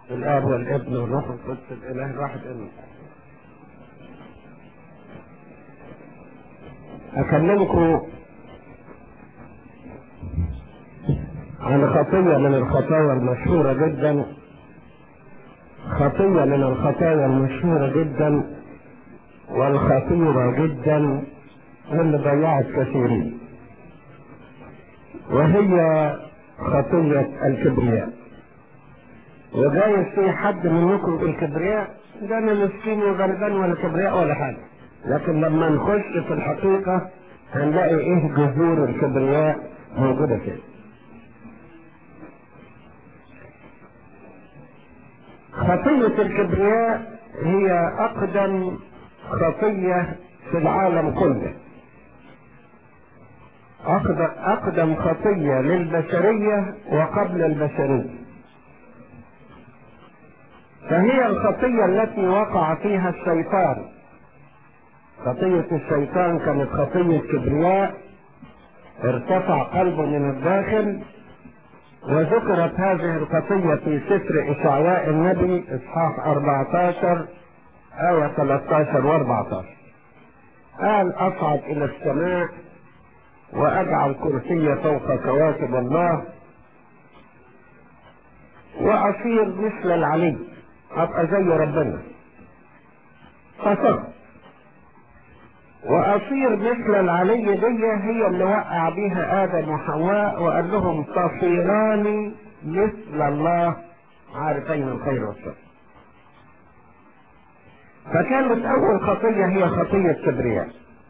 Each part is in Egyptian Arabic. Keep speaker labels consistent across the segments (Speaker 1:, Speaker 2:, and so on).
Speaker 1: الاب والابن والروح القدس الاله الواحد امين اكلمكم عن خطية من الخطايا المشهورة جدا خطية من الخطايا المشهورة جدا والخطيرة جدا واللي ضيعت كثيرين وهي خطية الكبرياء وجايز في حد منكم الكبرياء ده انا مسكين وغلبان ولا كبرياء ولا حاجة لكن لما نخش في الحقيقة هنلاقي ايه جذور الكبرياء موجودة فيه خطية الكبرياء هي أقدم خطية في العالم كله أقدم, أقدم خطية للبشرية وقبل البشرية فهي الخطية التي وقع فيها الشيطان خطية الشيطان كانت خطية كبرياء ارتفع قلبه من الداخل وذكرت هذه الخطية في سفر إشعياء النبي إصحاح 14 آية 13 و 14 قال أصعد إلى السماء وأجعل كرسي فوق كواكب الله وأصير مثل العلي أبقى زي ربنا فصدق وأصير مثل العلي دي هي اللي وقع بيها آدم وحواء وقال لهم تصيران مثل الله عارفين الخير والشر فكانت أول خطية هي خطية كبرياء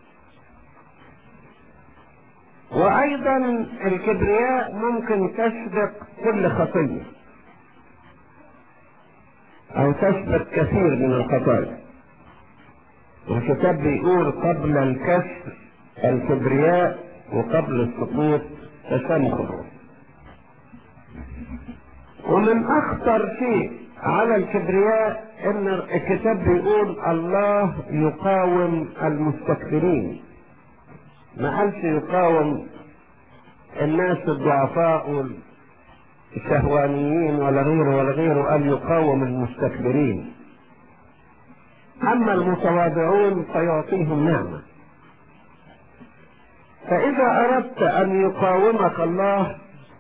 Speaker 1: وأيضا الكبرياء ممكن تسبق كل خطية أو تسبق كثير من الخطايا الكتاب بيقول قبل الكسر الكبرياء وقبل السقوط تسامح الروح ومن اخطر شيء على الكبرياء ان الكتاب بيقول الله يقاوم المستكبرين ما قالش يقاوم الناس الضعفاء والشهوانيين ولا غيره ولا غيره قال يقاوم المستكبرين أما المتواضعون فيعطيهم نعمة فإذا أردت أن يقاومك الله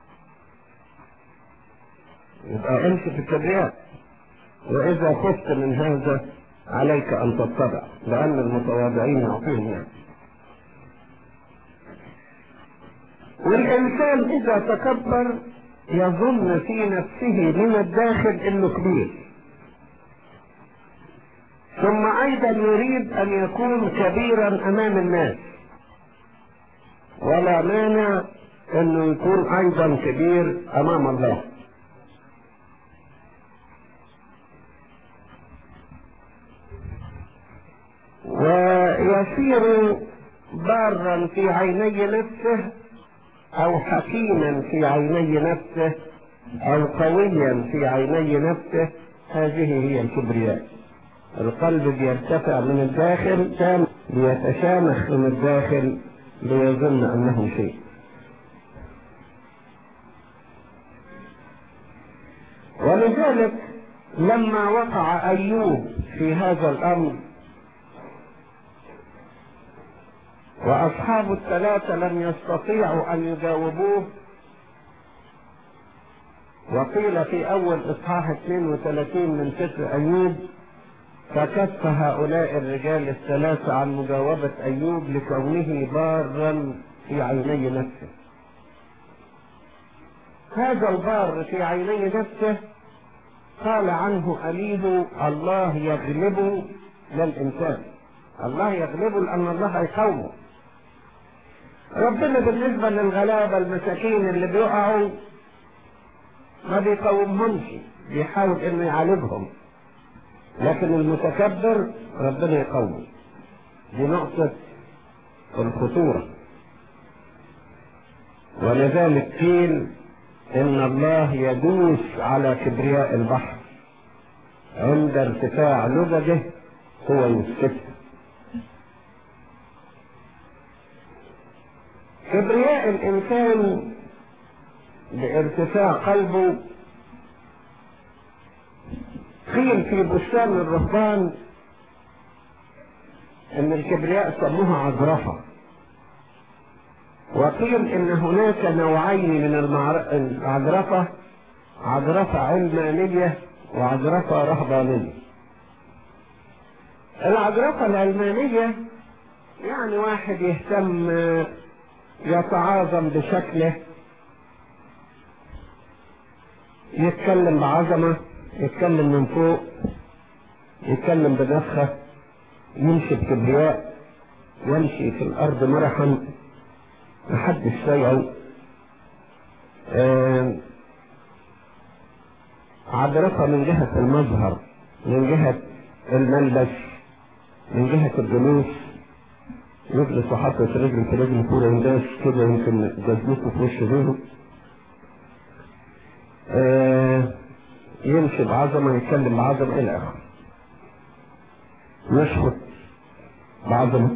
Speaker 1: يبقى امشي في الكبرياء وإذا خفت من هذا عليك أن تتبع لأن المتواضعين يعطيهم نعمة والإنسان إذا تكبر يظن في نفسه من الداخل إنه كبير ثم ايضا يريد ان يكون كبيرا امام الناس ولا مانع انه يكون ايضا كبير امام الله ويصير بارا في عيني نفسه او حكيما في عيني نفسه او قويا في عيني نفسه هذه هي الكبرياء القلب بيرتفع من الداخل كان بيتشامخ من الداخل ليظن انه شيء ولذلك لما وقع ايوب في هذا الامر واصحاب الثلاثه لم يستطيعوا ان يجاوبوه وقيل في اول اصحاح 32 من سفر ايوب فكف هؤلاء الرجال الثلاثة عن مجاوبة أيوب لكونه بارا في عيني نفسه هذا البار في عيني نفسه قال عنه أليه الله يغلب للإنسان الله يغلبه لأن الله يقومه ربنا بالنسبة للغلابة المساكين اللي بيقعوا ما بيقومهمش بيحاول انه يعالجهم لكن المتكبر ربنا يقومه دي نقطة الخطورة ولذلك قيل ان الله يدوس على كبرياء البحر عند ارتفاع لججه هو يسكتها كبرياء الانسان بارتفاع قلبه قيل في بستان الرهبان ان الكبرياء سموها عجرفة وقيل ان هناك نوعين من المعر- العجرفة عجرفة علمانية وعجرفة رهبانية العجرفة العلمانية يعني واحد يهتم يتعاظم بشكله يتكلم بعظمة يتكلم من فوق يتكلم بنفخة يمشي بكبرياء يمشي في الأرض مرحا محدش سيعه آه عبرتها من جهة المظهر من جهة الملبس من جهة الجلوس يجلس وحاطط رجل في رجل كورة ينداس كده يمكن جزمته في وش غيره آه يمشي بعظمة يتكلم بعظمة إلى آخره يشخط بعظمة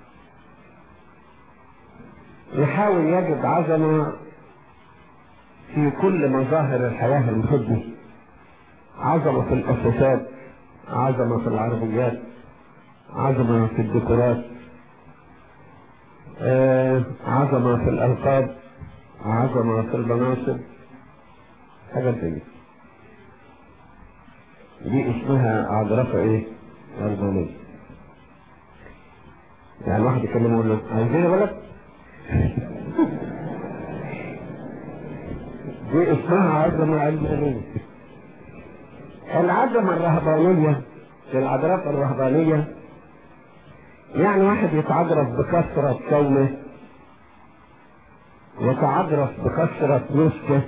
Speaker 1: يحاول يجد عظمة في كل مظاهر الحياة المحبة عظمة في الأساسات عظمة في العربيات عظمة في الديكورات آه عظمة في الألقاب عظمة في المناصب حاجات زي دي دي اسمها عجرفة ايه؟ ألمانية يعني واحد يكلمه يقول له عايزين يا ولد؟ دي اسمها عظمة علمانية العظمة الرهبانية العجرفة الرهبانية يعني واحد يتعجرف بكثرة كونه يتعجرف بكثرة نسكه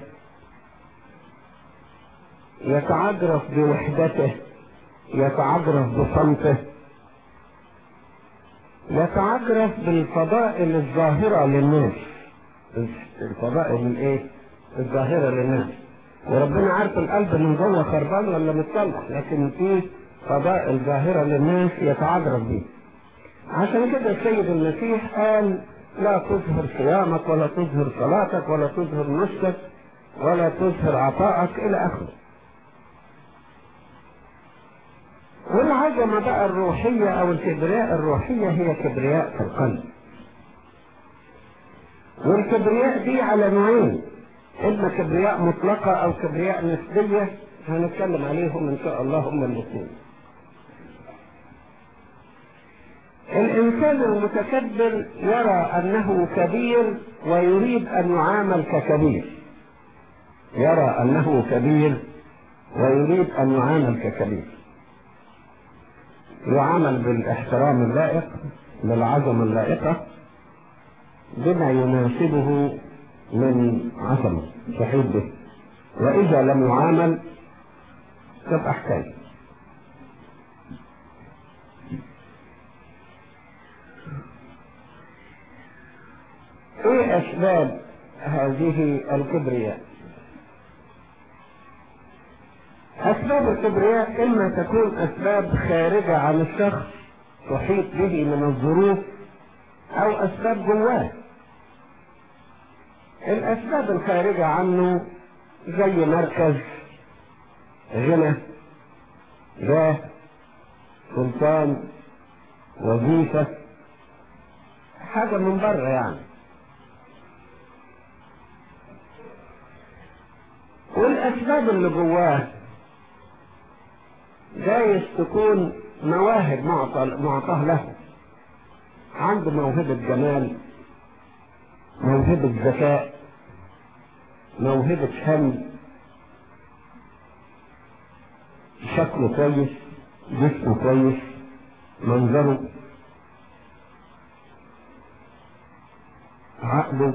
Speaker 1: يتعجرف بوحدته يتعجرف بصمته يتعجرف بالفضائل الظاهرة للناس الفضائل الايه الظاهرة للناس وربنا عارف القلب من جوه خربان ولا متصلح لكن في فضائل ظاهرة للناس يتعجرف بيه عشان كده السيد المسيح قال لا تظهر صيامك ولا تظهر صلاتك ولا تظهر نسكك ولا تظهر عطائك الى اخره والعظمة بقى الروحية او الكبرياء الروحية هي كبرياء في القلب والكبرياء دي على نوعين اما كبرياء مطلقة او كبرياء نسبية هنتكلم عليهم ان شاء الله هم الاثنين الانسان المتكبر يرى انه كبير ويريد ان يعامل ككبير يرى انه كبير ويريد ان يعامل ككبير يعامل بالاحترام اللائق بالعظمة اللائقة بما يناسبه من عظمة تحيط به وإذا لم يعامل تبقى حكاية ايه اسباب هذه الكبرياء اسباب الكبرياء اما تكون اسباب خارجة عن الشخص تحيط به من الظروف او اسباب جواه الاسباب الخارجة عنه زي مركز غنى جاه سلطان وظيفة حاجة من بره يعني والاسباب اللي جواه جايز تكون مواهب معطاه له عنده موهبة جمال موهبة ذكاء موهبة فن شكله كويس جسمه كويس منظره عقله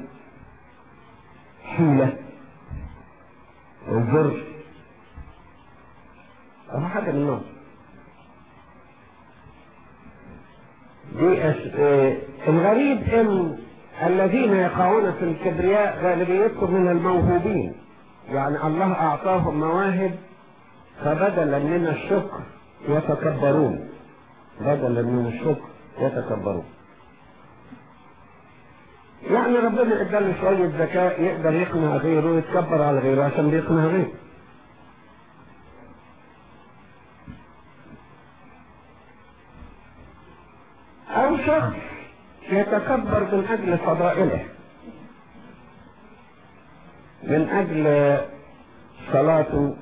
Speaker 1: حيلة الظرف أو حاجة من النوع دي أس... آه الغريب ان الذين يقعون في الكبرياء غالبيتهم من الموهوبين يعني الله اعطاهم مواهب فبدلا من الشكر يتكبرون بدلا من الشكر يتكبرون يعني ربنا اداله شوية ذكاء يقدر يقنع غيره ويتكبر على غيره عشان بيقنع غيره شخص يتكبر من أجل فضائله من أجل صلاته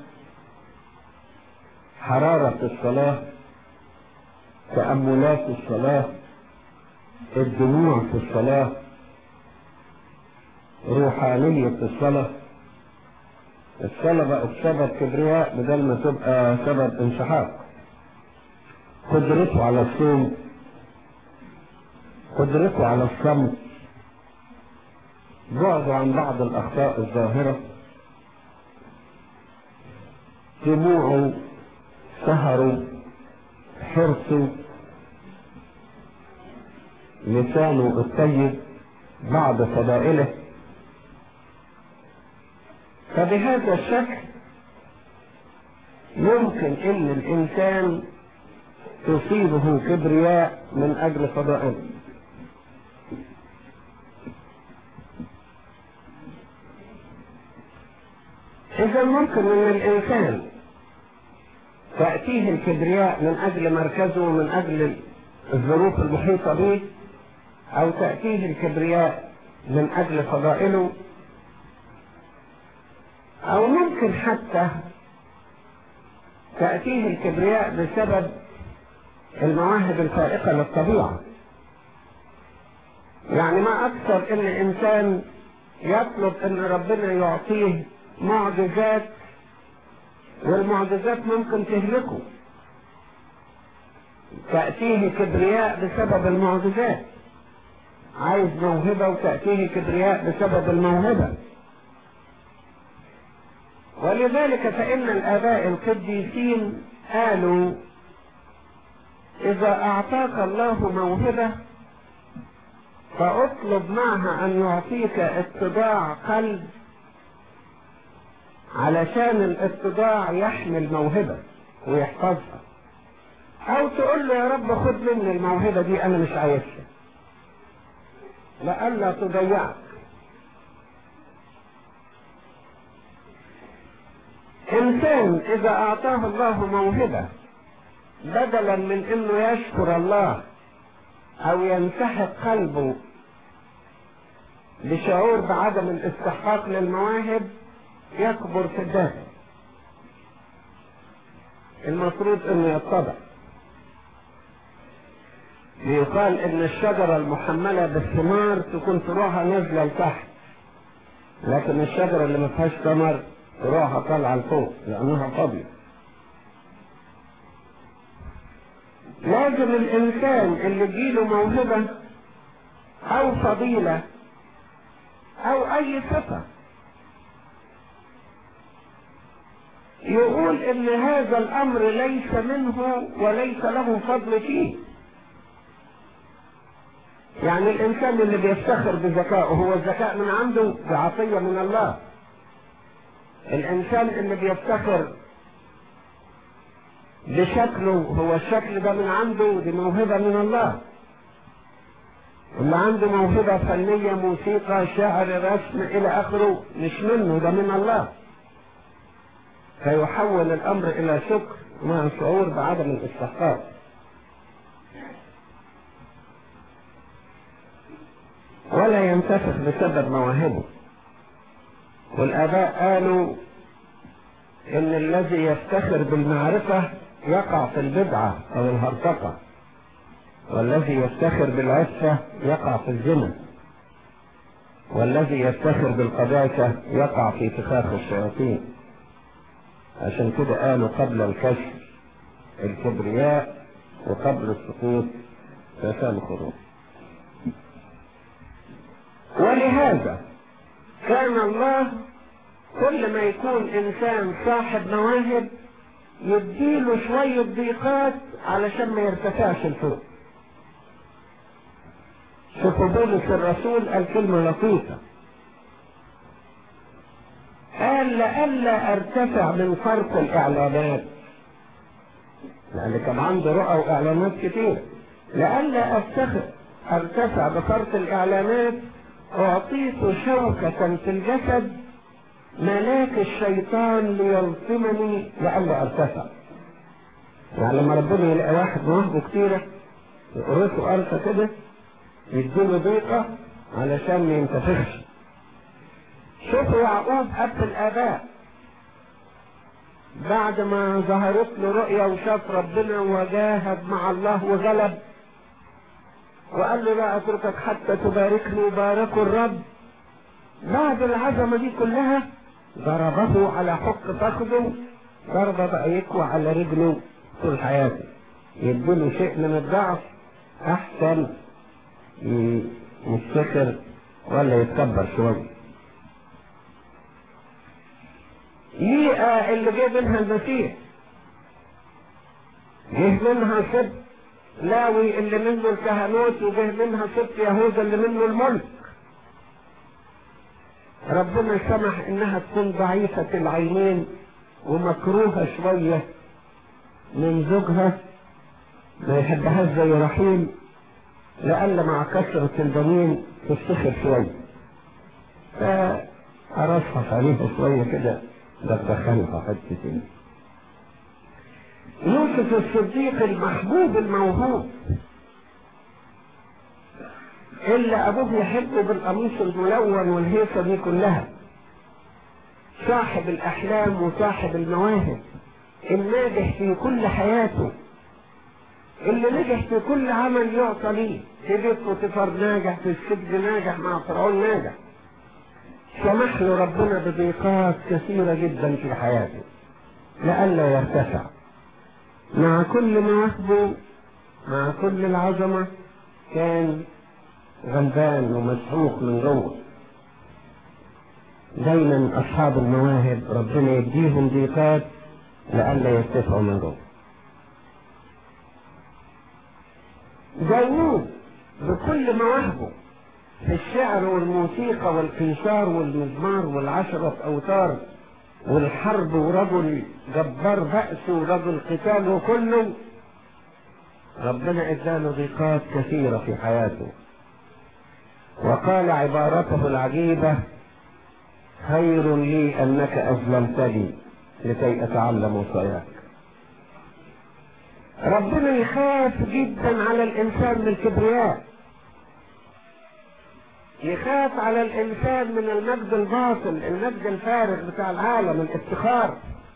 Speaker 1: حرارة الصلاة تأملات الصلاة الدموع في الصلاة روحانية الصلاة الصلاة بقت سبب كبرياء بدل ما تبقى سبب انسحاق قدرته على الصوم قدرته على الصمت بعده عن بعض الأخطاء الظاهرة دموعه سهره حرصه لسانه الطيب بعض فضائله فبهذا الشكل يمكن ان الانسان تصيبه كبرياء من اجل فضائله اذا ممكن ان الانسان تأتيه الكبرياء من اجل مركزه من اجل الظروف المحيطة به او تأتيه الكبرياء من اجل فضائله او ممكن حتى تأتيه الكبرياء بسبب المواهب الفائقة للطبيعة يعني ما اكثر ان انسان يطلب ان ربنا يعطيه معجزات والمعجزات ممكن تهلكه تأتيه كبرياء بسبب المعجزات عايز موهبة وتأتيه كبرياء بسبب الموهبة ولذلك فإن الآباء القديسين قالوا إذا أعطاك الله موهبة فاطلب معها أن يعطيك اتباع قلب علشان الاتباع يحمي الموهبة ويحفظها او تقول له يا رب خد مني الموهبة دي انا مش عايزها لألا تضيعك انسان اذا اعطاه الله موهبة بدلا من انه يشكر الله او ينسحق قلبه بشعور بعدم الاستحقاق للمواهب يكبر في الداخل المفروض انه يتضع يقال ان الشجرة المحملة بالثمار تكون فروعها نازلة لتحت لكن الشجرة اللي ما فيهاش ثمر فروعها طالعة لفوق لانها فاضية لازم الانسان اللي تجيله موهبة او فضيلة او اي صفة يقول ان هذا الامر ليس منه وليس له فضل فيه يعني الانسان اللي بيفتخر بذكائه هو الذكاء من عنده بعطية من الله الانسان اللي بيفتخر بشكله هو الشكل ده من عنده دي موهبة من الله اللي عنده موهبة فنية موسيقى شعر رسم الى اخره مش منه ده من الله فيحول الامر الى شكر مع شعور بعدم الاستحقاق ولا ينتفخ بسبب مواهبه والاباء قالوا ان الذي يفتخر بالمعرفة يقع في البدعة او الهرطقة والذي يفتخر بالعفة يقع في الزنا والذي يفتخر بالقداسة يقع في فخاخ الشياطين عشان كده قالوا قبل الكشف الكبرياء وقبل السقوط فسال الخروج ولهذا كان الله كل ما يكون انسان صاحب مواهب يديله شوية ضيقات علشان ما يرتفعش لفوق شوفوا بولس الرسول قال كلمة لطيفة قال لئلا ارتفع من فرط الاعلانات لان كان عنده رؤى واعلانات كتير لئلا افتخر ارتفع بفرط الاعلانات اعطيت شوكة في الجسد ملاك الشيطان ليلطمني لئلا ارتفع يعني لما ربنا يلاقي واحد مواهبه كتيرة يقرصوا قرصة كده يديله ضيقة علشان ما ينتفخش شوفوا يعقوب أب الآباء بعد ما ظهرت له رؤيا وشاف ربنا وجاهد مع الله وغلب وقال له لا اتركك حتى تباركني وباركوا الرب بعد العظمه دي كلها ضربه على حق فخذه ضربه بقى يكوى على رجله طول حياته يديله شيء من الضعف احسن يفتخر ولا يتكبر شويه ليئة اللي جه منها المسيح جه منها سبت لاوي اللي منه الكهنوت وجه منها سبت يهوذا اللي منه الملك ربنا سمح انها تكون ضعيفة العينين ومكروهة شوية من زوجها ما يحبهاش زي رحيل لألا مع كثرة البنين تفتخر شوية فأرصف عليها شوية كده دخلها حتتين يوسف الصديق المحبوب الموهوب اللي ابوه يحبه بالقميص الملون والهيصه دي كلها صاحب الاحلام وصاحب المواهب الناجح في كل حياته اللي نجح في كل عمل يعطى ليه في بيت بوتيفار ناجح في السجن ناجح مع فرعون ناجح سمح له ربنا بضيقات كثيرة جدا في حياته لئلا يرتفع مع كل مواهبه مع كل العظمة كان غلبان ومسحوق من جوه دايما أصحاب المواهب ربنا يديهم ضيقات لئلا يرتفعوا من جوه داوود بكل مواهبه في الشعر والموسيقى والقيثار والمزمار والعشرة أوتار والحرب ورجل جبار بأس ورجل قتال وكله ربنا اداله ضيقات كثيرة في حياته وقال عبارته العجيبة خير لي أنك أظلمتني لكي أتعلم وصاياك ربنا يخاف جدا على الإنسان من الكبرياء يخاف على الإنسان من المجد الباطل المجد الفارغ بتاع العالم الافتخار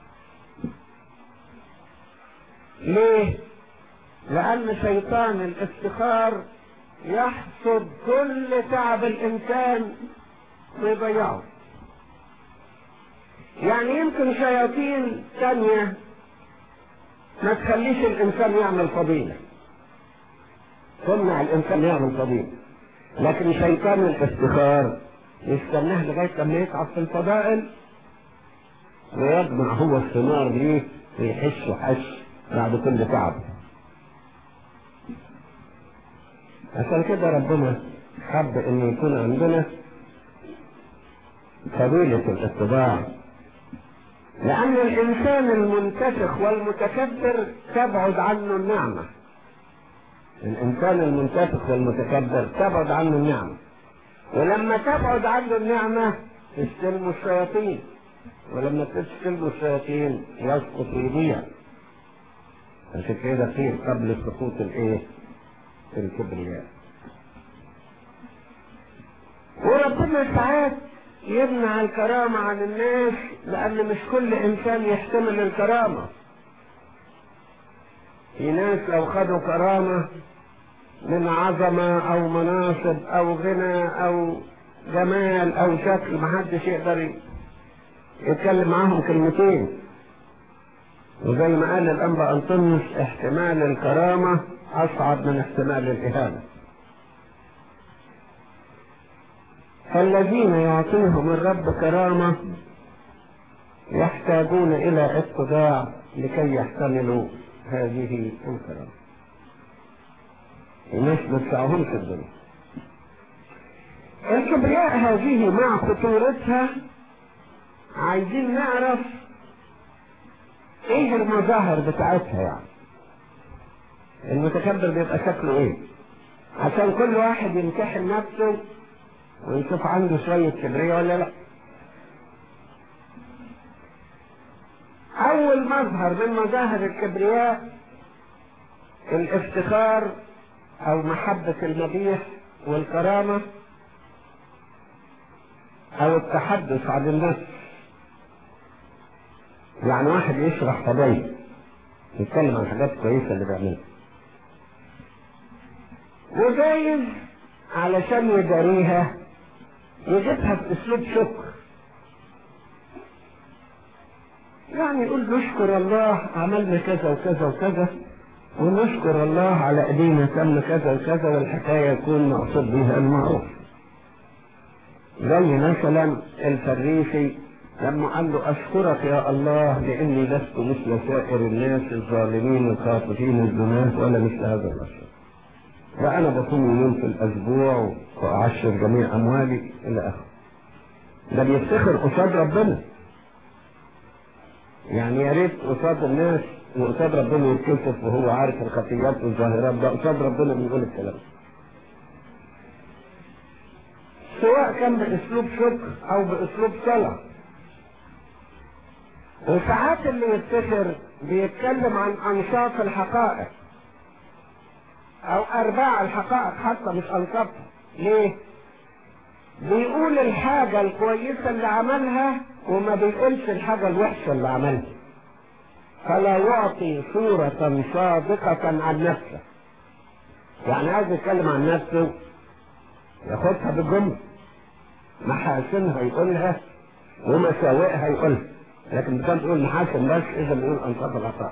Speaker 1: ليه؟ لأن شيطان الافتخار يحصد كل تعب الإنسان ويضيعه يعني يمكن شياطين ثانية ما تخليش الإنسان يعمل فضيلة تمنع الإنسان يعمل فضيلة لكن شيطان الافتخار يستناه لغاية لما يتعب في الفضائل ويجمع هو الثمار ليه ويحس وحش بعد كل تعب عشان كده ربنا حب ان يكون عندنا فضيلة الاتباع لأن الإنسان المنتفخ والمتكبر تبعد عنه النعمة الإنسان المنتفخ والمتكبر تبعد عنه النعمة ولما تبعد عنه النعمة تستلموا الشياطين ولما تستلموا الشياطين يسقط ويضيع عشان كده قيل قبل سقوط الايه؟ الكبرياء وربنا ساعات يمنع الكرامة عن الناس لأن مش كل إنسان يحتمل الكرامة في ناس لو خدوا كرامة من عظمة أو مناصب أو غنى أو جمال أو شكل محدش يقدر يتكلم معاهم كلمتين وزي ما قال الأنبا أنطونيوس احتمال الكرامة أصعب من احتمال الإهانة فالذين يعطيهم الرب كرامة يحتاجون إلى اتباع لكي يحتملوا هذه الكرامة الناس ما تسعهمش الدنيا الكبرياء هذه مع خطورتها عايزين نعرف ايه المظاهر بتاعتها يعني المتكبر بيبقى شكله ايه عشان كل واحد يمتحن نفسه ويشوف عنده شوية كبرياء ولا لا أول مظهر من مظاهر الكبرياء الافتخار او محبة المديح والكرامة او التحدث عن النفس يعني واحد يشرح قضية يتكلم عن حاجات كويسة اللي بيعملها وجايز علشان يداريها يجيبها باسلوب شكر يعني يقول نشكر الله عملنا كذا وكذا وكذا ونشكر الله على ايدينا تم كذا وكذا والحكايه يكون مقصود بها المعروف زي مثلا الفريسي لما قال له اشكرك يا الله لاني لست مثل سائر الناس الظالمين الخاطفين الزناه ولا مثل هذا الرجل وأنا بصوم يوم في الأسبوع وأعشر جميع أموالي إلى آخره. ده بيفتخر قصاد ربنا. يعني يا ريت قصاد الناس وقصاد ربنا يتكسف وهو عارف الخطيات والظاهرات ده قصاد ربنا بيقول الكلام. سواء كان بأسلوب شكر أو بأسلوب صلاة. وساعات اللي يفتخر بيتكلم عن أنشاط الحقائق. او ارباع الحقائق حتى مش انصافها ليه بيقول الحاجة الكويسة اللي عملها وما بيقولش الحاجة الوحشة اللي عملها فلا يعطي صورة صادقة عن نفسه يعني عايز يتكلم عن نفسه ياخدها بالجملة محاسنها يقولها ومساوئها يقولها لكن كان تقول محاسن بس اذا بيقول انصاف العطاء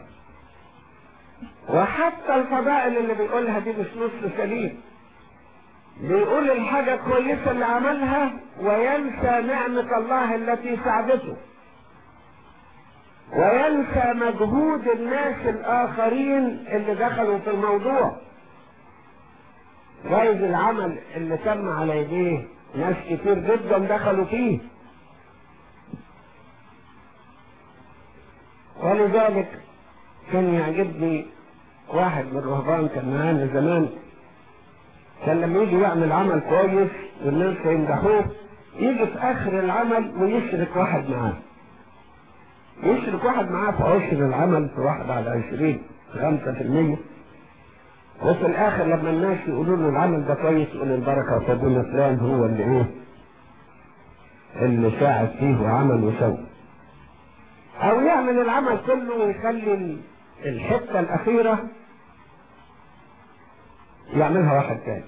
Speaker 1: وحتى الفضائل اللي بيقولها دي مش نص سليم بيقول الحاجة كويسة اللي عملها وينسى نعمة الله التي ساعدته وينسى مجهود الناس الآخرين اللي دخلوا في الموضوع جايز العمل اللي تم على يديه ناس كتير جدا دخلوا فيه ولذلك كان يعجبني واحد من الرهبان كان معانا زمان كان لما يجي يعمل عمل كويس والناس يمدحوه يجي في اخر العمل ويشرك واحد معاه يشرك واحد معاه في عشر العمل في واحد على عشرين خمسة في المية وفي الاخر لما الناس يقولوا له العمل ده كويس يقول البركة وفضلنا فلان هو اللي ايه اللي ساعد فيه وعمل وسوى او يعمل العمل كله ويخلي الحته الاخيره يعملها واحد تاني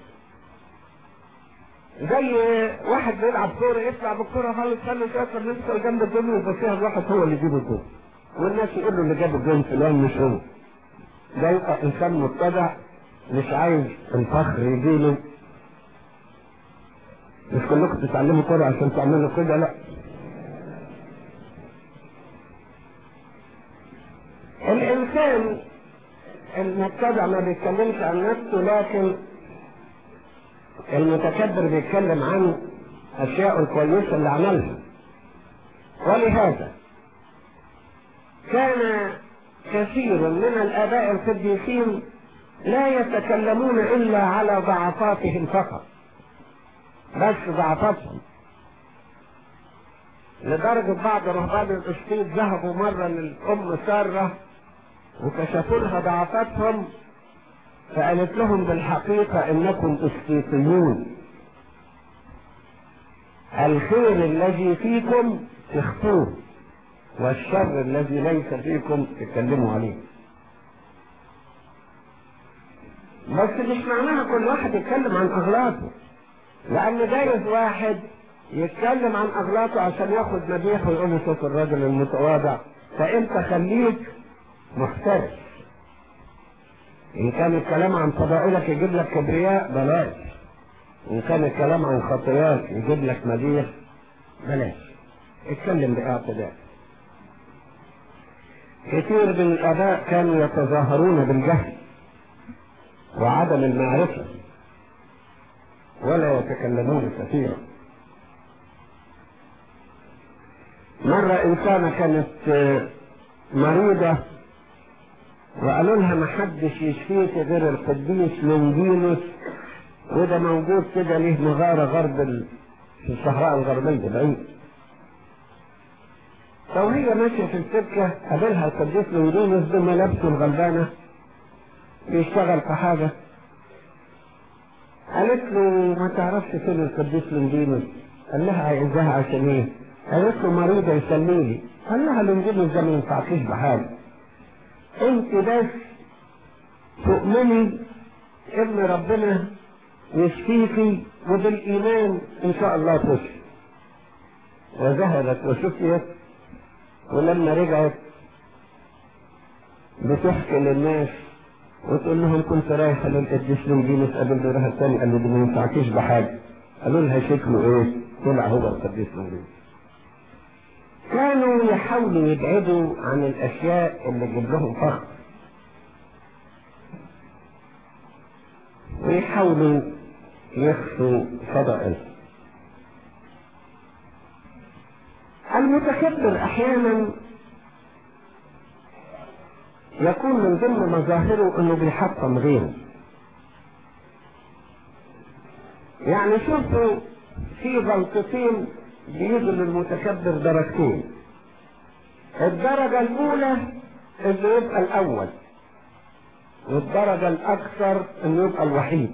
Speaker 1: زي واحد بيلعب كوره يطلع بالكوره خالص خلي شاطر لسه جنب الجون ويبصيها الواحد هو اللي يجيب الجون والناس يقولوا اللي جاب الجون فلان مش هو ده يبقى انسان متبع مش عايز الفخر يجيله مش كلكم تتعلموا كوره عشان تعملوا كده لا الانسان المتبع ما بيتكلمش عن نفسه لكن المتكبر بيتكلم عن اشياء الكويسه اللي عملها ولهذا كان كثير من الاباء القديسين لا يتكلمون الا على ضعفاتهم فقط بس ضعفاتهم لدرجة بعض رهبان القسطيط ذهبوا مرة للأم سارة وكشفوا لها ضعفاتهم فقالت لهم بالحقيقة إنكم قسطيطيون الخير الذي فيكم تخفوه والشر الذي ليس فيكم تتكلموا عليه بس مش معناها كل واحد يتكلم عن أغلاطه لأن جايز واحد يتكلم عن اغلاطه عشان ياخد مديح ويقول له شوف الراجل المتواضع فانت خليك محترف ان كان الكلام عن فضائلك يجيب لك كبرياء بلاش ان كان الكلام عن خطيات يجيب لك مديح بلاش اتكلم باعتدال كثير من الاباء كانوا يتظاهرون بالجهل وعدم المعرفه ولا يتكلمون كثيرا مرة إنسانة كانت مريضة وقالوا لها ما حدش يشفيك غير القديس لونجينوس وده موجود كده ليه مغارة غرب ال... في الصحراء الغربية بعيد فوهي ماشية في السكة قابلها القديس لونجينوس بملابسه الغلبانة بيشتغل في حاجة قالت له ما تعرفش فين القديس لونجينوس قال لها عايزاها عشان ايه قالت له مريضة يسلي لي قال لها لونجينوس ده ما ينفعكيش بحاجة انت بس تؤمني ان ربنا يشفيكي وبالايمان ان شاء الله تشفي وذهبت وشفيت ولما رجعت بتحكي للناس وتقول لهم كنت رايحة للقديس لونجينوس قابل دورها الثاني قال له ده ما ينفعكيش بحاجة قالوا لها شكله ايه طلع هو القديس لونجينوس كانوا يحاولوا يبعدوا عن الاشياء اللي تجيب لهم فخر ويحاولوا يخفوا فضائل المتكبر احيانا يكون من ضمن مظاهره انه بيحطم غيره يعني شوفوا في غلطتين بيجوا للمتكبر درجتين الدرجة الأولى إنه يبقى الأول والدرجة الأكثر إنه يبقى الوحيد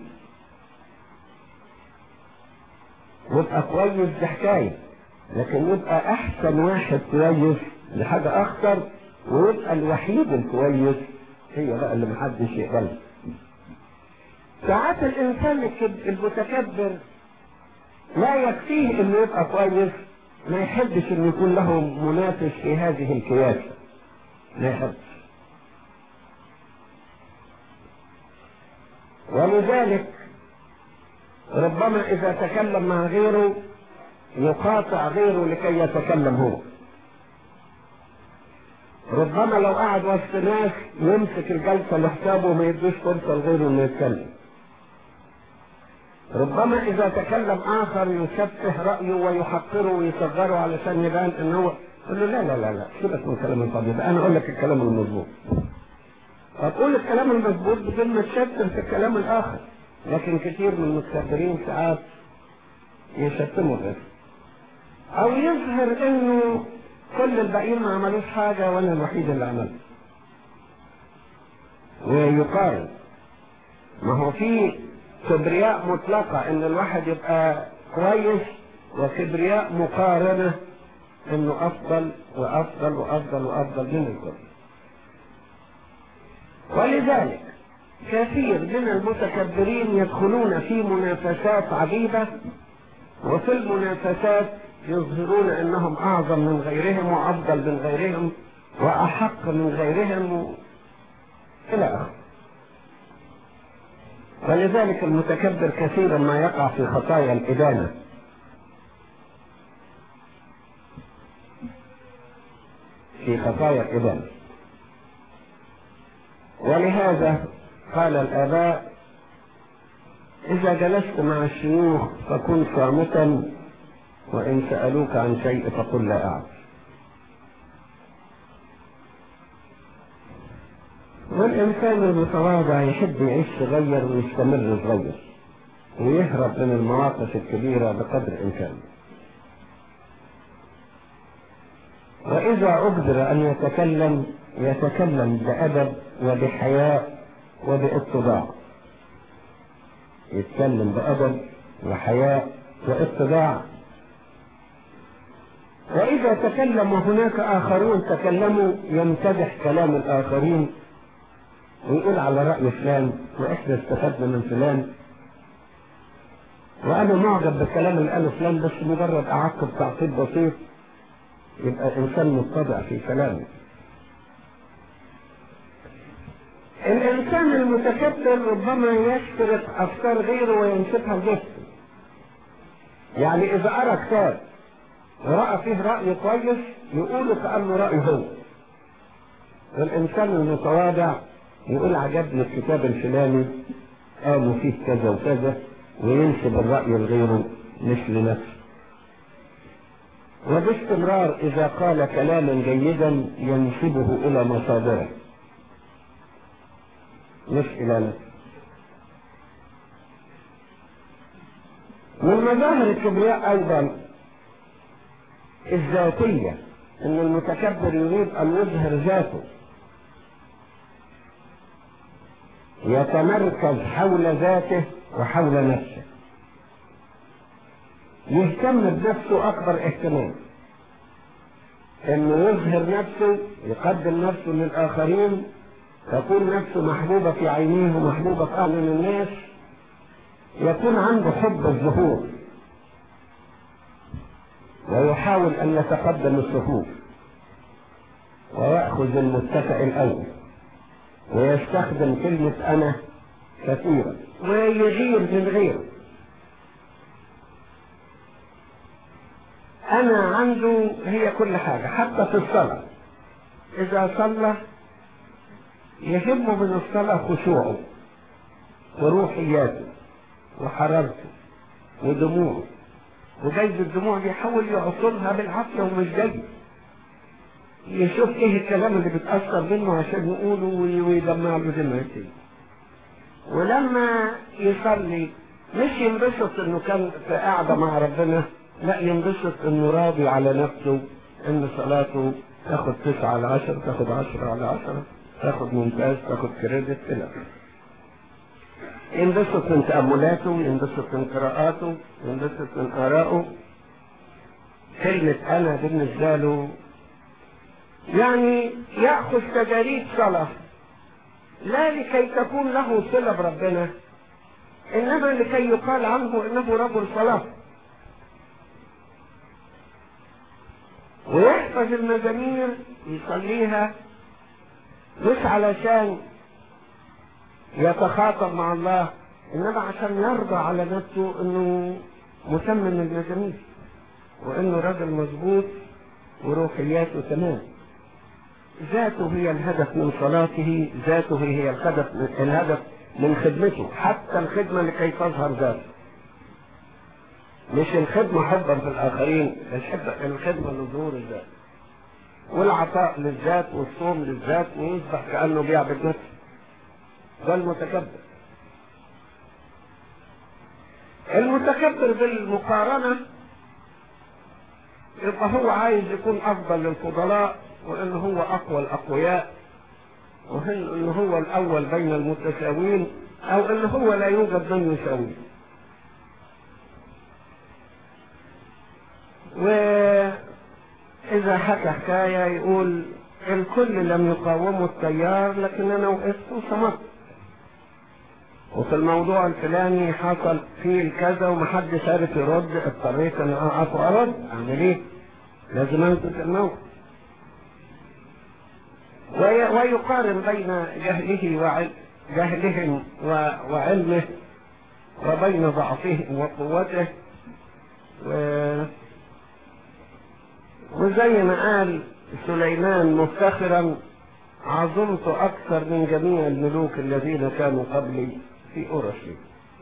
Speaker 1: يبقى كويس دي حكاية لكن يبقى أحسن واحد كويس دي حاجة أخطر ويبقى الوحيد الكويس هي بقى اللي محدش يقبلها ساعات الإنسان المتكبر لا يكفيه انه يبقى كويس ما يحبش انه يكون له منافس في هذه الكياسة ما يحبش ولذلك ربما اذا تكلم مع غيره يقاطع غيره لكي يتكلم هو ربما لو قعد وسط ناس يمسك الجلسة لحسابه وما يدوش فرصة لغيره انه يتكلم ربما اذا تكلم اخر يشبه رايه ويحقره ويصغره علشان يبان ان هو يقول له لا لا لا لا سيبك من الكلام الفاضي ده انا اقول لك الكلام المظبوط فتقول الكلام المظبوط بدون ما تشتم في الكلام الاخر لكن كثير من المتكبرين ساعات يشتموا غيره او يظهر انه كل الباقيين ما عملوش حاجة وانا الوحيد اللي عملت ويقارن ما هو في كبرياء مطلقة ان الواحد يبقى كويس وكبرياء مقارنة انه افضل وافضل وافضل وافضل من الكل ولذلك كثير من المتكبرين يدخلون في منافسات عجيبة وفي المنافسات يظهرون انهم اعظم من غيرهم وافضل من غيرهم واحق من غيرهم الى اخره ولذلك المتكبر كثيرا ما يقع في خطايا الإدانة في خطايا الإدانة ولهذا قال الآباء إذا جلست مع الشيوخ فكن صامتا وإن سألوك عن شيء فقل لا أعلم والإنسان المتواضع يحب يعيش صغير ويستمر صغير ويهرب من المواقف الكبيرة بقدر إمكانه وإذا أقدر أن يتكلم يتكلم بأدب وبحياء وباتضاع يتكلم بأدب وحياء واتضاع وإذا تكلم وهناك آخرون تكلموا يمتدح كلام الآخرين ويقول على رأي فلان وإحنا استفدنا من فلان وأنا معجب بالكلام اللي قاله فلان بس مجرد أعقب تعقيب بسيط يبقى إنسان متضع في كلامه الإنسان المتكبر ربما يشترك أفكار غيره وينسبها لنفسه يعني إذا قرأ كتاب ورأى فيه رأي كويس يقول كأنه رأي هو والإنسان المتواضع يقول عجبني الكتاب الفلاني قالوا فيه كذا وكذا وينسب الرأي لغيره مش لنفسه وباستمرار إذا قال كلاما جيدا ينسبه إلى مصادره مش إلى نفسه من مظاهر الكبرياء أيضا الذاتية أن المتكبر يريد أن يظهر ذاته يتمركز حول ذاته وحول نفسه يهتم بنفسه اكبر اهتمام انه يظهر نفسه يقدم نفسه للاخرين تكون نفسه محبوبة في عينيه ومحبوبة في أعين الناس يكون عنده حب الظهور ويحاول أن يتقدم الصفوف ويأخذ المتكئ الأول ويستخدم كلمة أنا كثيرا ويغير من غيره أنا عنده هي كل حاجة حتى في الصلاة إذا صلى يهم من الصلاة خشوعه وروحياته وحرارته ودموعه وجايز الدموع بيحاول يعصرها بالعافية ومش جاي يشوف ايه الكلام اللي بتأثر منه عشان يقوله ويدمع له دمعتين ولما يصلي مش ينبسط انه كان في قاعدة مع ربنا لا ينبسط انه راضي على نفسه ان صلاته تاخد تسعة على عشرة تاخد عشرة على عشرة تاخد ممتاز تاخد كريدت الى ينبسط من تأملاته ينبسط من قراءاته ينبسط من آرائه كلمة أنا بالنسبة له يعني يأخذ تجاريد صلاة لا لكي تكون له صلة بربنا إنما لكي يقال عنه إنه رجل صلاة ويحفظ المزامير يصليها مش علشان يتخاطب مع الله انما عشان يرضى على نفسه انه متمم المزامير وانه راجل مظبوط وروحياته تمام ذاته هي الهدف من صلاته ذاته هي الهدف من الهدف من خدمته حتى الخدمة لكي تظهر ذاته مش الخدمة حبا في الآخرين الخدمة لظهور الذات والعطاء للذات والصوم للذات ويصبح كأنه بيعبد نفسه ده المتكبر المتكبر بالمقارنة يبقى هو عايز يكون أفضل للفضلاء وإن هو أقوى الأقوياء وإن هو الأول بين المتساوين أو إن هو لا يوجد من يساويه وإذا حكى حكاية يقول الكل لم يقاوموا التيار لكن أنا وقفت وصمت وفي الموضوع الفلاني حصل فيه الكذا ومحدش عارف يرد اضطريت ان اقف وارد اعمل ايه؟ لازم انقذ الموقف ويقارن بين جهله وعلم جهلهم وعلمه وبين ضعفهم وقوته و... وزي ما قال سليمان مفتخرا عظمت أكثر من جميع الملوك الذين كانوا قبلي في أورشليم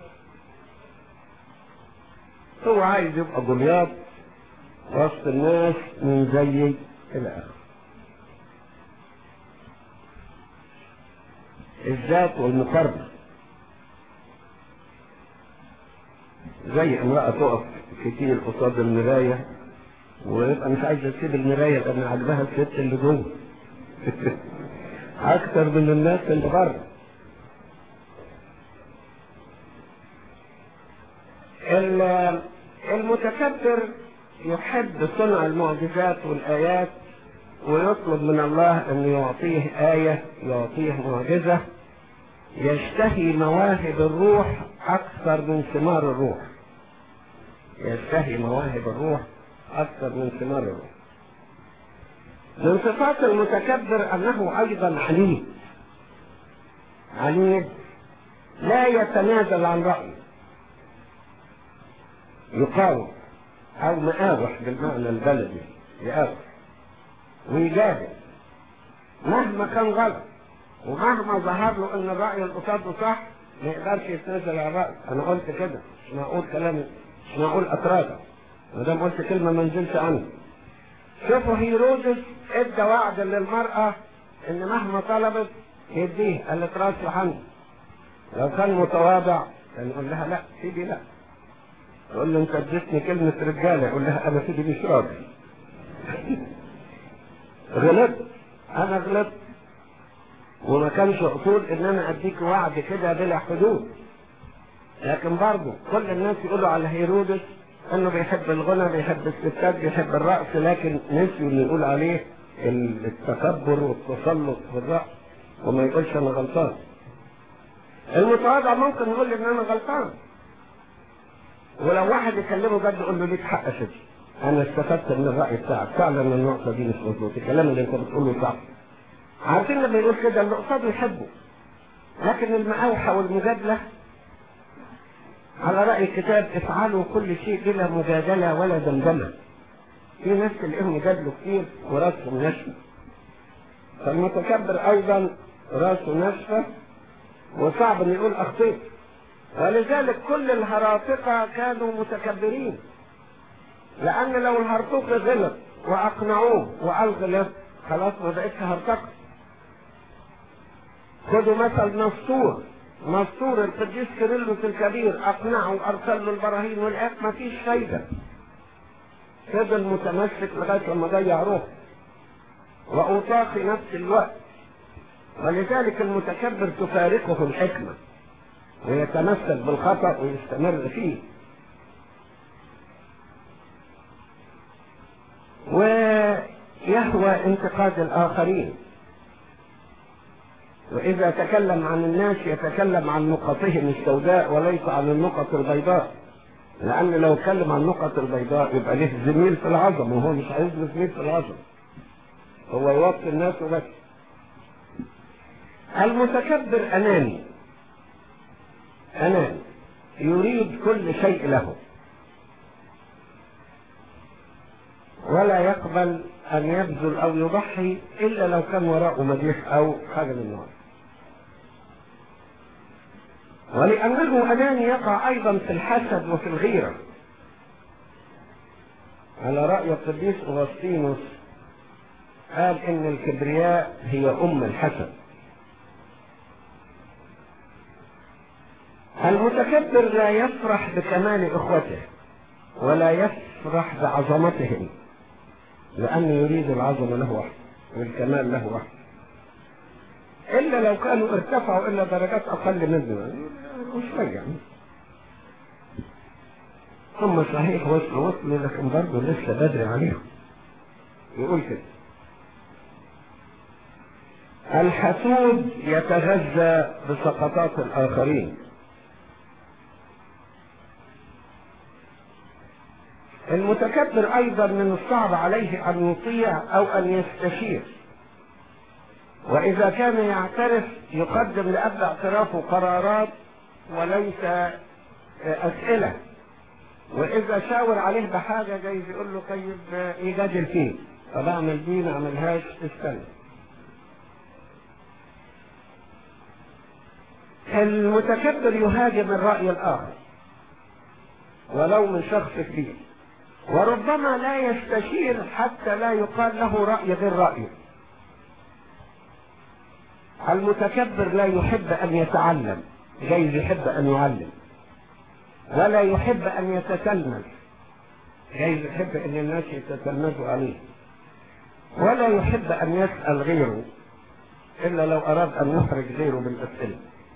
Speaker 1: هو عايز يبقى جولياط وسط الناس من زي إلى آخره الذات والمقارنة زي امرأة تقف كتير قصاد المراية ويبقى مش عايزة تسيب المراية لأن عجبها الست اللي جوه أكتر من الناس اللي بره المتكبر يحب صنع المعجزات والآيات ويطلب من الله أن يعطيه آية يعطيه معجزة يشتهي مواهب الروح أكثر من ثمار الروح يشتهي مواهب الروح أكثر من ثمار الروح من صفات المتكبر أنه أيضا عنيد عنيد لا يتنازل عن رأيه يقاوم أو مقاوح بالمعنى البلدي يقاوح ويجادل مهما كان غلط ومهما ظهر له ان الرأي اللي قصاده صح ما يقدرش يتنازل عن الرأي انا قلت كده مش معقول كلام مش معقول اتراجع ما دام قلت كلمة ما نزلش عنها شوفوا هيرودس ادى وعد للمرأة ان مهما طلبت يديه قالت راس عني لو كان متواضع كان يقول لها لا سيدي لا يقول له انت اديتني كلمة رجالة يقول لها انا سيدي مش راضي غلطت انا غلطت وما كانش اصول ان انا اديك وعد كده بلا حدود لكن برضه كل الناس يقولوا على هيرودس انه بيحب الغنى بيحب الستات بيحب الرقص لكن نسيوا اللي يقول عليه التكبر والتسلط في الرأس وما يقولش انا غلطان المتواضع ممكن يقول ان انا غلطان ولو واحد يكلمه جد يقول له ليك حق شد انا استفدت من الراي بتاعك فعلا النقطه دي مش مظبوط الكلام اللي انت بتقوله صح عارفين لما يقول كده اللي قصاده يحبه لكن المقاوحه والمجادله على راي الكتاب افعلوا كل شيء بلا مجادله ولا دمدمه في ناس تلاقيهم يجادلوا كتير وراسهم ناشفه فالمتكبر ايضا راسه ناشفه وصعب ان يقول اخطيت ولذلك كل الهراطقة كانوا متكبرين لأن لو الهرطوق غلط وأقنعوه وقال غلط خلاص ما بقتش هرطقة خدوا مثل نسطور نسطور القديس كيرلس الكبير أقنعه وأرسل له البراهين والآيات ما فيش فايدة فضل متمسك لغاية لما ضيع روحه وأوطاق في نفس الوقت ولذلك المتكبر تفارقه الحكمة ويتمسك بالخطأ ويستمر فيه ويهوى انتقاد الآخرين وإذا تكلم عن الناس يتكلم عن نقطهم السوداء وليس عن النقط البيضاء لأن لو اتكلم عن النقط البيضاء يبقى له زميل في العظم وهو مش عايز له زميل في العظم هو يوطي الناس وبس المتكبر أناني أناني يريد كل شيء له ولا يقبل أن يبذل أو يضحي إلا لو كان وراءه مديح أو حاجة من النوع ولأنه أناني يقع أيضا في الحسد وفي الغيرة على رأي القديس أغسطينوس قال إن الكبرياء هي أم الحسد المتكبر لا يفرح بكمال إخوته ولا يفرح بعظمتهم لأنه يريد العظمة له وحده والكمال له وحده إلا لو كانوا ارتفعوا إلى درجات أقل منه مش يعني هم صحيح وصلوا وصلوا لكن برضه لسه بدري عليهم يقول كده الحسود يتغذى بسقطات الآخرين المتكبر أيضا من الصعب عليه أن يطيع أو أن يستشير وإذا كان يعترف يقدم لأب اعترافه قرارات وليس أسئلة وإذا شاور عليه بحاجة جايز يقول له طيب يجادل فيه طب أعمل دي ما أعملهاش استنى المتكبر يهاجم الرأي الآخر ولو من شخص كبير وربما لا يستشير حتى لا يقال له رأي غير رأيه المتكبر لا يحب أن يتعلم جايز يحب أن يعلم ولا يحب أن يتتلمذ جايز يحب أن الناس يتتلمذوا عليه ولا يحب أن يسأل غيره إلا لو أراد أن يحرج غيره بالأسئلة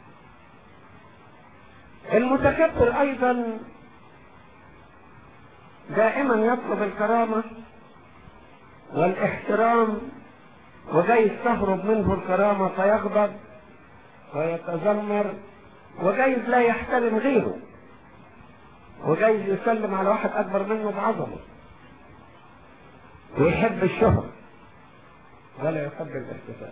Speaker 1: المتكبر أيضا دائما يطلب الكرامة والاحترام وجايز تهرب منه الكرامة فيغضب ويتذمر وجايز لا يحترم غيره وجايز يسلم على واحد أكبر منه بعظمه ويحب الشهرة ولا يحب الاحتفال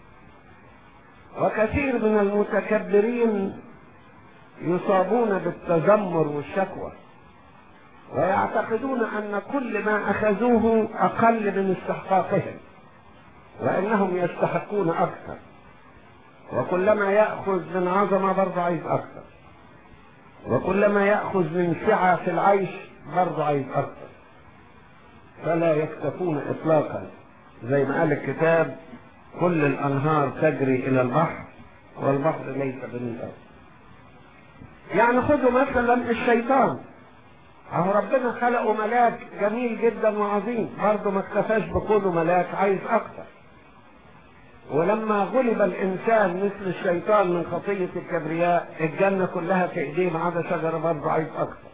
Speaker 1: وكثير من المتكبرين يصابون بالتذمر والشكوى ويعتقدون أن كل ما أخذوه أقل من استحقاقهم وأنهم يستحقون أكثر وكلما يأخذ من عظمة برضه عايز أكثر وكلما يأخذ من سعة في العيش برضه عايز أكثر فلا يكتفون إطلاقا زي ما قال الكتاب كل الأنهار تجري إلى البحر والبحر ليس بالنهار يعني خذوا مثلا الشيطان اهو ربنا خلقه ملاك جميل جدا وعظيم برضه ما اكتفاش بكونه ملاك عايز اكتر ولما غلب الانسان مثل الشيطان من خطيه الكبرياء الجنه كلها في ايديه ما عدا شجره برضه عايز اكثر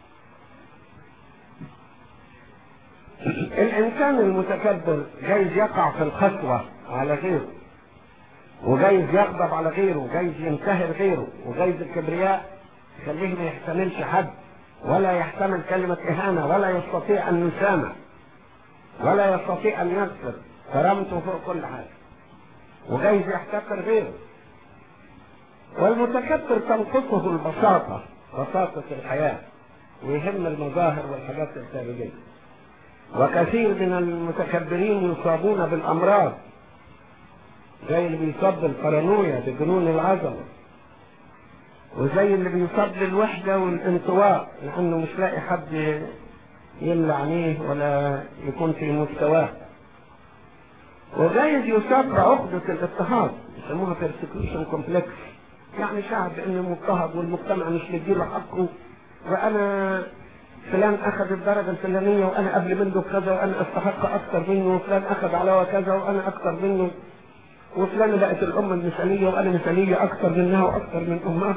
Speaker 1: الانسان المتكبر جايز يقع في الخطوه على غيره وجايز يغضب على غيره وجايز ينتهر غيره وجايز الكبرياء يخليه ما يحتملش حد ولا يحتمل كلمة إهانة ولا يستطيع أن يسامح ولا يستطيع أن يغفر كرامته فوق كل حاجة وجايز يحتقر غيره والمتكبر تنقصه البساطة بساطة الحياة ويهم المظاهر والحاجات الخارجية وكثير من المتكبرين يصابون بالأمراض زي اللي بيصاب بالبارانويا بجنون العظمة وزي اللي بيصاب بالوحدة والانطواء لأنه مش لاقي حد يملى عينيه ولا يكون في مستواه وجايز يصاب بعقدة الاضطهاد يسموها persecution complex يعني شعب انه مضطهد والمجتمع مش مديله حقه وانا فلان اخذ الدرجة الفلانية وانا قبل منه بكذا وانا استحق اكثر منه وفلان اخذ علاوة كذا وانا اكثر منه وفلان بقت الأمة المثالية وأنا مثالية أكثر منها وأكثر من أمها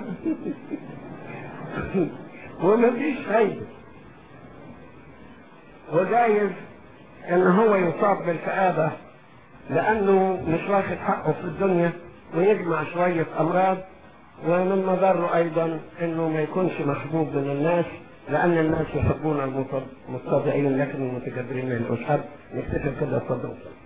Speaker 1: ومفيش فايدة وجايز إن هو يصاب بالكآبة لأنه مش واخد حقه في الدنيا ويجمع شوية أمراض ومن مضره أيضا إنه ما يكونش محبوب من الناس لأن الناس يحبون المتضعين لكن المتكبرين ما يلقوش حد نكتفي كده اتفضل